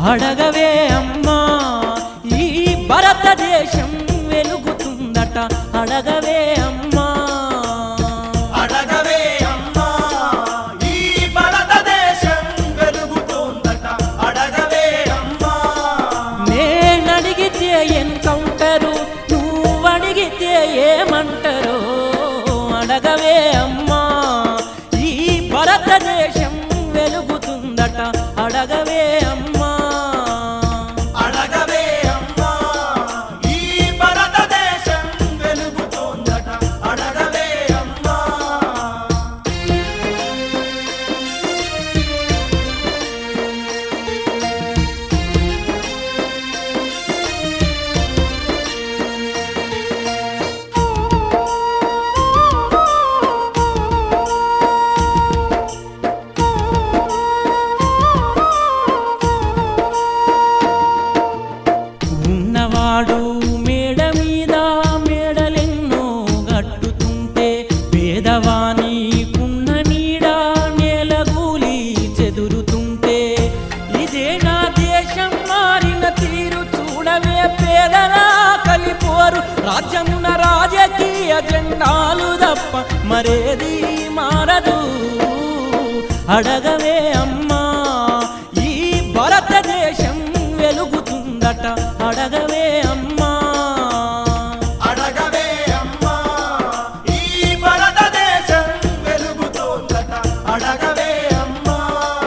అడగవే అమ్మా ఈ భారతదేశం వెలుగుతుందట అడగవే అమ్మా అడగవే అమ్మా ఈ భారతదేశం వెలుగుతోందట అడగవే అమ్మా నేనడిగితే ఎన్కౌంటరు నువ్వడిగితే ఏమంటారో అడగవే అమ్మా ఈ భారతదేశం వెలుగుతుందట అడగవే అమ్మా అడగవే అమ్మా ఈ భారతదేశం వెలుగుతోందట అడగవే అమ్మా ఉన్నవాడు మేడ మీద మేడలెన్నో గట్టుతుంటే పేదవాని కున్న నీడ నేలగూలి చెదురుతుంటే ఇదే నా దేశం మారిన తీరు చూడవే పేదలా కలిపోరు రాజ్యమున రాజకీయ జెండాలు తప్ప మరేది మారదు అడగవే అమ్మా ఈ భారతదేశం వెలుగుతుందట అడగవే అమ్మా అడగవే అమ్మా ఈ భారతదేశం వెలుగుతోందట అడగవే అమ్మా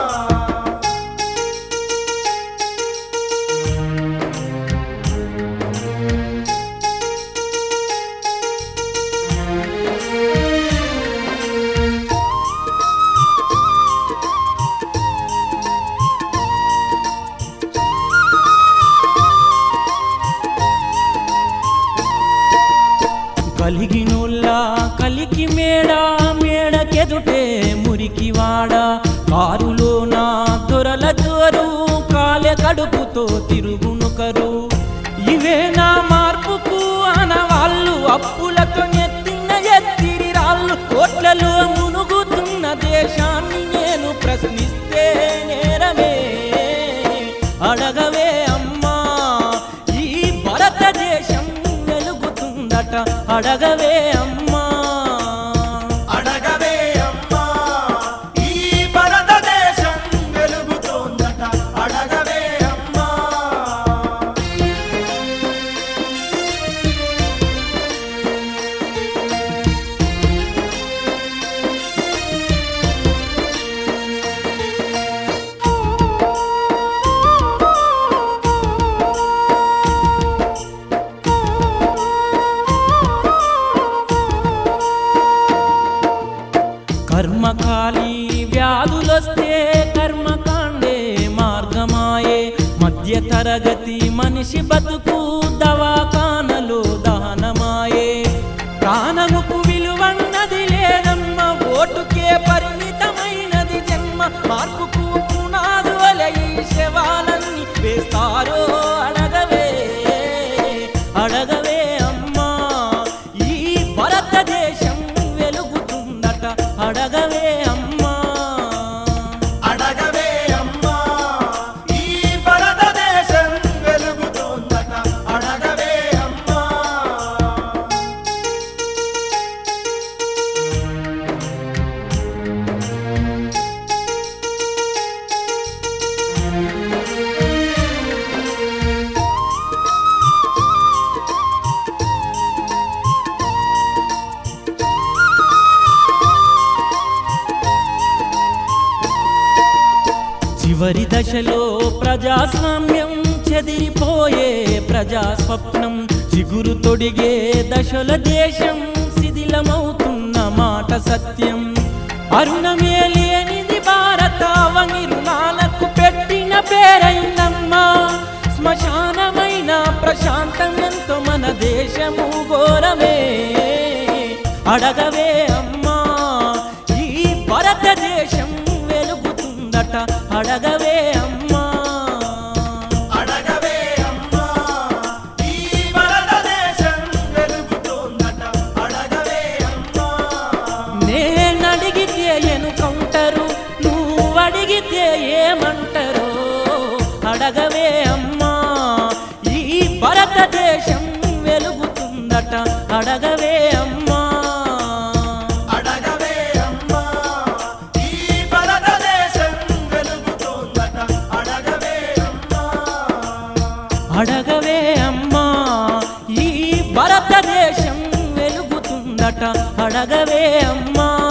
కలిగినోళ్ళ కలికి మేడ మేడకెదుటే మురికి వాడ కారులో నా దొరల జోరు కాలె కడుపుతో తిరుగునుకరు ఇవే నా మార్పుకు అనవాళ్ళు అప్పులతో నెత్తిన ఎత్తిరి రాళ్ళు కోట్లలో మునుగుతున్న దేశాన్ని నేను ప్రశ్నిస్తే నేరమే అడగవే అమ్మా ఈ భారతదేశం వెలుగుతుందట అడగవే అమ్మా అడగవే అమ్మా ఈ భారతదేశం వెలుగుతోందట అడగవే అమ్మా కర్మకాలి వ్యాధులొస్తే కర్మకాండే మార్గమాయే మధ్య తరగతి మనిషి బతుకు దవాఖానలో దహనమాయే ప్రాణముకు విలువన్నది లేదమ్మ ఓటుకే పరిమితమైనది జన్మ మార్పుకు పునాదులై శవాలన్నీ వేస్తారో అడగవే అడగవే అమ్మా ఈ భారతదేశం వెలుగుతుందట అడగవే అమ్మా అడగవే అమ్మా ఈ భారతదేశం వెలుగుతోందట అడగవే అమ్మా చివరి దశలో ప్రజాస్వామ్యం చెదిరిపోయే ప్రజాస్వప్నం చిగురు తొడిగే దశల దేశం శిథిలమవుతున్న మాట సత్యం అరుణమే లేనిది భారత అవని రుణాలకు పెట్టిన పేరైందమ్మా శ్మశానమైన ప్రశాంతం ఎంతో మన దేశము ఘోరమే అడగవే అమ్మా ఈ భారతదేశం వెలుగుతుందట అడగవే అమ్మా అడగవే అమ్మా ఈ భారతదేశం వెలుగుతోందట అడగవే అమ్మా నేనడిగితే ఎనుకౌంటరు నువ్వు అడిగితే ఏమంటారో అడగవే అడగవే అమ్మా అడగవే అమ్మా ఈ భారతదేశం వెలుగుతోందట అడగవే అమ్మా అడగవే అమ్మా ఈ భారతదేశం వెలుగుతుందట అడగవే అమ్మా